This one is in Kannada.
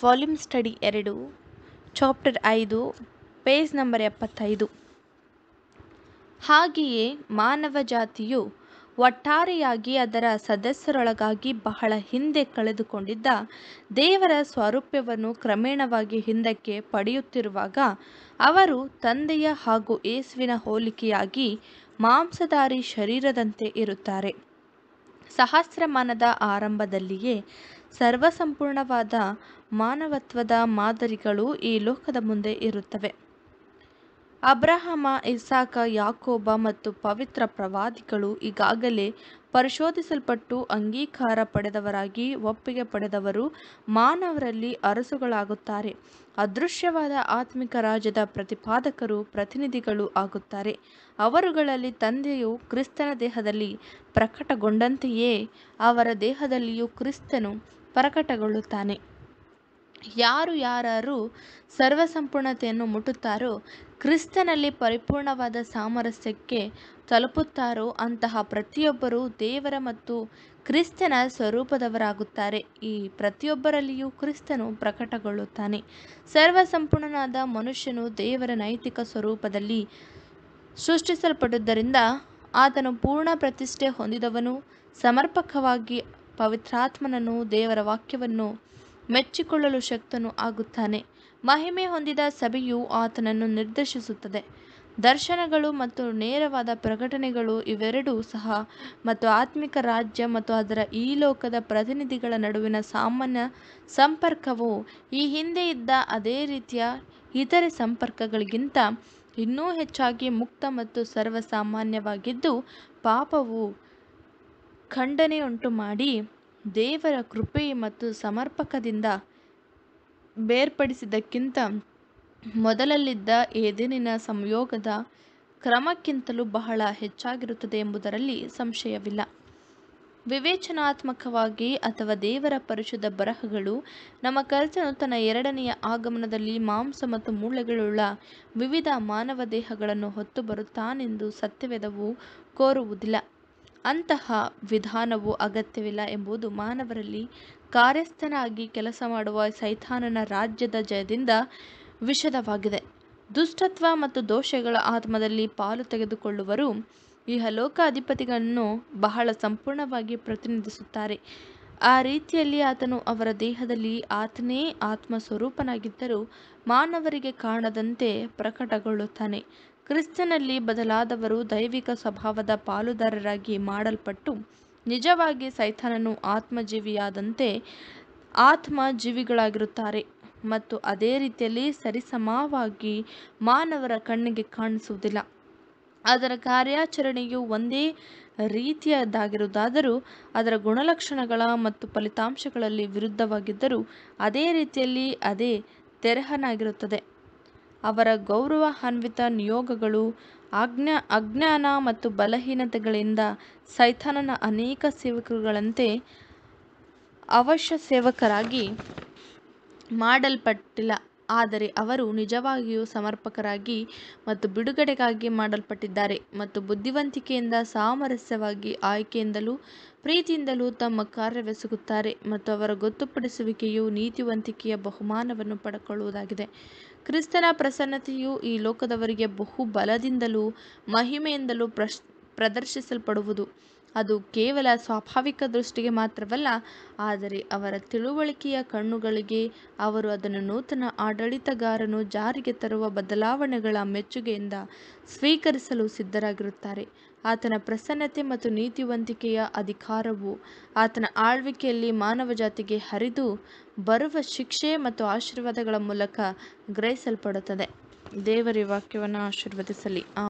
ವಾಲ್ಯೂಮ್ ಸ್ಟಡಿ ಎರಡು ಚಾಪ್ಟರ್ ಐದು ಪೇಜ್ ನಂಬರ್ ಎಪ್ಪತ್ತೈದು ಹಾಗೆಯೇ ಮಾನವ ಜಾತಿಯು ಒಟ್ಟಾರೆಯಾಗಿ ಅದರ ಸದಸ್ಯರೊಳಗಾಗಿ ಬಹಳ ಹಿಂದೆ ಕಳೆದುಕೊಂಡಿದ್ದ ದೇವರ ಸ್ವಾರೂಪ್ಯವನ್ನು ಕ್ರಮೇಣವಾಗಿ ಹಿಂದಕ್ಕೆ ಪಡೆಯುತ್ತಿರುವಾಗ ಅವರು ತಂದೆಯ ಹಾಗೂ ಯೇಸುವಿನ ಹೋಲಿಕೆಯಾಗಿ ಮಾಂಸಧಾರಿ ಶರೀರದಂತೆ ಇರುತ್ತಾರೆ ಸಹಸ್ರಮಾನದ ಆರಂಭದಲ್ಲಿಯೇ ಸರ್ವಸಂಪೂರ್ಣವಾದ ಮಾನವತ್ವದ ಮಾದರಿಗಳು ಈ ಲೋಕದ ಮುಂದೆ ಇರುತ್ತವೆ ಅಬ್ರಹಾಮ ಇಸಾಕ ಯಾಕೋಬ ಮತ್ತು ಪವಿತ್ರ ಪ್ರವಾದಿಗಳು ಈಗಾಗಲೇ ಪರಿಶೋಧಿಸಲ್ಪಟ್ಟು ಅಂಗೀಕಾರ ಪಡೆದವರಾಗಿ ಒಪ್ಪಿಗೆ ಪಡೆದವರು ಮಾನವರಲ್ಲಿ ಅರಸುಗಳಾಗುತ್ತಾರೆ ಅದೃಶ್ಯವಾದ ಆತ್ಮಿಕ ರಾಜ್ಯದ ಪ್ರತಿಪಾದಕರು ಪ್ರತಿನಿಧಿಗಳು ಆಗುತ್ತಾರೆ ಅವರುಗಳಲ್ಲಿ ತಂದೆಯು ಕ್ರಿಸ್ತನ ದೇಹದಲ್ಲಿ ಪ್ರಕಟಗೊಂಡಂತೆಯೇ ಅವರ ದೇಹದಲ್ಲಿಯೂ ಕ್ರಿಸ್ತನು ಪ್ರಕಟಗೊಳ್ಳುತ್ತಾನೆ ಯಾರು ಯಾರು ಸರ್ವಸಂಪೂರ್ಣತೆಯನ್ನು ಮುಟ್ಟುತ್ತಾರೋ ಕ್ರಿಸ್ತನಲ್ಲಿ ಪರಿಪೂರ್ಣವಾದ ಸಾಮರಸ್ಯಕ್ಕೆ ತಲುಪುತ್ತಾರೋ ಅಂತಹ ಪ್ರತಿಯೊಬ್ಬರೂ ದೇವರ ಮತ್ತು ಕ್ರಿಸ್ತನ ಸ್ವರೂಪದವರಾಗುತ್ತಾರೆ ಈ ಪ್ರತಿಯೊಬ್ಬರಲ್ಲಿಯೂ ಕ್ರಿಸ್ತನು ಪ್ರಕಟಗೊಳ್ಳುತ್ತಾನೆ ಸರ್ವಸಂಪೂರ್ಣನಾದ ಮನುಷ್ಯನು ದೇವರ ನೈತಿಕ ಸ್ವರೂಪದಲ್ಲಿ ಸೃಷ್ಟಿಸಲ್ಪಟ್ಟದ್ದರಿಂದ ಆತನು ಪೂರ್ಣ ಪ್ರತಿಷ್ಠೆ ಹೊಂದಿದವನು ಸಮರ್ಪಕವಾಗಿ ಪವಿತ್ರಾತ್ಮನನ್ನು ದೇವರ ವಾಕ್ಯವನ್ನು ಮೆಚ್ಚಿಕೊಳ್ಳಲು ಶಕ್ತನು ಆಗುತ್ತಾನೆ ಮಹಿಮೆ ಹೊಂದಿದ ಸಭೆಯು ಆತನನ್ನು ನಿರ್ದೇಶಿಸುತ್ತದೆ ದರ್ಶನಗಳು ಮತ್ತು ನೇರವಾದ ಪ್ರಕಟಣೆಗಳು ಇವೆರಡೂ ಸಹ ಮತ್ತು ಆತ್ಮಿಕ ರಾಜ್ಯ ಮತ್ತು ಅದರ ಈ ಲೋಕದ ಪ್ರತಿನಿಧಿಗಳ ನಡುವಿನ ಸಾಮಾನ್ಯ ಸಂಪರ್ಕವು ಈ ಹಿಂದೆ ಇದ್ದ ಅದೇ ರೀತಿಯ ಇತರೆ ಸಂಪರ್ಕಗಳಿಗಿಂತ ಇನ್ನೂ ಹೆಚ್ಚಾಗಿ ಮುಕ್ತ ಮತ್ತು ಸರ್ವಸಾಮಾನ್ಯವಾಗಿದ್ದು ಪಾಪವು ಖಂಡನೆಯುಂಟು ಮಾಡಿ ದೇವರ ಕೃಪೆ ಮತ್ತು ಸಮರ್ಪಕದಿಂದ ಬೇರ್ಪಡಿಸಿದ್ದಕ್ಕಿಂತ ಮೊದಲಲ್ಲಿದ್ದ ಏದೇನಿನ ಸಂಯೋಗದ ಕ್ರಮಕ್ಕಿಂತಲೂ ಬಹಳ ಹೆಚ್ಚಾಗಿರುತ್ತದೆ ಎಂಬುದರಲ್ಲಿ ಸಂಶಯವಿಲ್ಲ ವಿವೇಚನಾತ್ಮಕವಾಗಿ ಅಥವಾ ದೇವರ ಪರಿಶುದ್ಧ ಬರಹಗಳು ನಮ್ಮ ಕರ್ತನು ತನ್ನ ಎರಡನೆಯ ಆಗಮನದಲ್ಲಿ ಮಾಂಸ ಮತ್ತು ಮೂಳೆಗಳುಳ್ಳ ವಿವಿಧ ಮಾನವ ದೇಹಗಳನ್ನು ಹೊತ್ತು ಬರುತ್ತಾನೆಂದು ಸತ್ಯವೇದವು ಕೋರುವುದಿಲ್ಲ ಅಂತಹ ವಿಧಾನವು ಅಗತ್ಯವಿಲ್ಲ ಎಂಬುದು ಮಾನವರಲ್ಲಿ ಕಾರ್ಯಸ್ಥನಾಗಿ ಕೆಲಸ ಮಾಡುವ ಸೈತಾನನ ರಾಜ್ಯದ ಜಯದಿಂದ ವಿಷದವಾಗಿದೆ ದುಷ್ಟತ್ವ ಮತ್ತು ದೋಷಗಳ ಆತ್ಮದಲ್ಲಿ ಪಾಲು ತೆಗೆದುಕೊಳ್ಳುವರು ಇಹಲೋಕ ಅಧಿಪತಿಗಳನ್ನು ಬಹಳ ಸಂಪೂರ್ಣವಾಗಿ ಪ್ರತಿನಿಧಿಸುತ್ತಾರೆ ಆ ರೀತಿಯಲ್ಲಿ ಆತನು ಅವರ ದೇಹದಲ್ಲಿ ಆತನೇ ಆತ್ಮ ಸ್ವರೂಪನಾಗಿದ್ದರೂ ಮಾನವರಿಗೆ ಕಾಣದಂತೆ ಪ್ರಕಟಗೊಳ್ಳುತ್ತಾನೆ ಕ್ರಿಸ್ತನಲ್ಲಿ ಬದಲಾದವರು ದೈವಿಕ ಸ್ವಭಾವದ ಪಾಲುದಾರರಾಗಿ ಮಾಡಲ್ಪಟ್ಟು ನಿಜವಾಗಿ ಸೈತಾನನು ಆತ್ಮಜೀವಿಯಾದಂತೆ ಆತ್ಮ ಜೀವಿಗಳಾಗಿರುತ್ತಾರೆ ಮತ್ತು ಅದೇ ರೀತಿಯಲ್ಲಿ ಸರಿಸಮವಾಗಿ ಮಾನವರ ಕಣ್ಣಿಗೆ ಕಾಣಿಸುವುದಿಲ್ಲ ಅದರ ಕಾರ್ಯಾಚರಣೆಯು ಒಂದೇ ರೀತಿಯದಾಗಿರುವುದಾದರೂ ಅದರ ಗುಣಲಕ್ಷಣಗಳ ಮತ್ತು ಫಲಿತಾಂಶಗಳಲ್ಲಿ ವಿರುದ್ಧವಾಗಿದ್ದರೂ ಅದೇ ರೀತಿಯಲ್ಲಿ ಅದೇ ತೆರಹನಾಗಿರುತ್ತದೆ ಅವರ ಗೌರವಾನ್ವಿತ ನಿಯೋಗಗಳು ಅಜ್ಞಾ ಅಜ್ಞಾನ ಮತ್ತು ಬಲಹೀನತೆಗಳಿಂದ ಸೈತಾನನ ಅನೇಕ ಸೇವಕರುಗಳಂತೆ ಅವಶ್ಯ ಸೇವಕರಾಗಿ ಮಾಡಲ್ಪಟ್ಟಿಲ್ಲ ಆದರೆ ಅವರು ನಿಜವಾಗಿಯೂ ಸಮರ್ಪಕರಾಗಿ ಮತ್ತು ಬಿಡುಗಡೆಗಾಗಿ ಮಾಡಲ್ಪಟ್ಟಿದ್ದಾರೆ ಮತ್ತು ಬುದ್ಧಿವಂತಿಕೆಯಿಂದ ಸಾಮರಸ್ಯವಾಗಿ ಆಯ್ಕೆಯಿಂದಲೂ ಪ್ರೀತಿಯಿಂದಲೂ ತಮ್ಮ ಕಾರ್ಯವೆಸಗುತ್ತಾರೆ ಮತ್ತು ಅವರ ಗೊತ್ತುಪಡಿಸುವಿಕೆಯು ನೀತಿವಂತಿಕೆಯ ಬಹುಮಾನವನ್ನು ಪಡೆದುಕೊಳ್ಳುವುದಾಗಿದೆ ಕ್ರಿಸ್ತನ ಪ್ರಸನ್ನತೆಯು ಈ ಲೋಕದವರಿಗೆ ಬಹು ಬಲದಿಂದಲೂ ಮಹಿಮೆಯಿಂದಲೂ ಪ್ರಶ್ ಪ್ರದರ್ಶಿಸಲ್ಪಡುವುದು ಅದು ಕೇವಲ ಸ್ವಾಭಾವಿಕ ದೃಷ್ಟಿಗೆ ಮಾತ್ರವಲ್ಲ ಆದರೆ ಅವರ ತಿಳುವಳಿಕೆಯ ಕಣ್ಣುಗಳಿಗೆ ಅವರು ಅದನ್ನು ನೂತನ ಆಡಳಿತಗಾರನು ಜಾರಿಗೆ ತರುವ ಬದಲಾವಣೆಗಳ ಮೆಚ್ಚುಗೆಯಿಂದ ಸ್ವೀಕರಿಸಲು ಸಿದ್ಧರಾಗಿರುತ್ತಾರೆ ಆತನ ಪ್ರಸನ್ನತೆ ಮತ್ತು ನೀತಿವಂತಿಕೆಯ ಅಧಿಕಾರವು ಆತನ ಆಳ್ವಿಕೆಯಲ್ಲಿ ಮಾನವ ಜಾತಿಗೆ ಹರಿದು ಬರುವ ಶಿಕ್ಷೆ ಮತ್ತು ಆಶೀರ್ವಾದಗಳ ಮೂಲಕ ಗ್ರಹಿಸಲ್ಪಡುತ್ತದೆ ದೇವರ ವಾಕ್ಯವನ್ನು ಆಶೀರ್ವದಿಸಲಿ